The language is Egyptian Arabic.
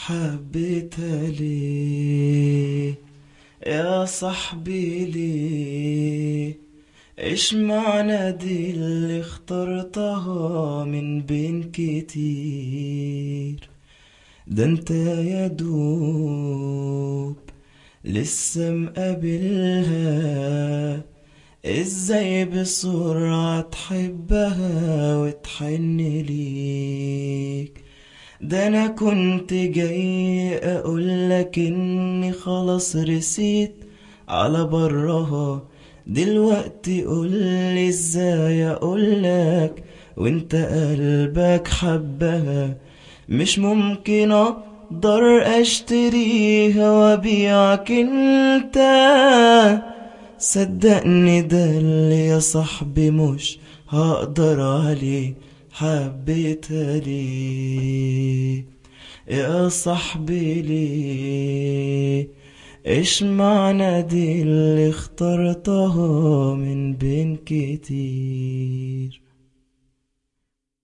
حبيتها ليه يا صاحبي ليه ايش معنى دي اللي اخترتها من بين كتير ده انت يا دوب لسه مقابلها ازاي بسرعة تحبها وتحن ليك ده انا كنت جاي اقولك اني خلاص رسيت على برها دلوقتي قولي ازاي اقولك وانت قلبك حبها مش ممكن اقدر اشتريها وابيعك انت صدقني ده اللي يا صاحبي مش هقدر عليه حبيتها ليه يا صاحبي ليه ايش معنى دي اللي اخترتها من بين كتير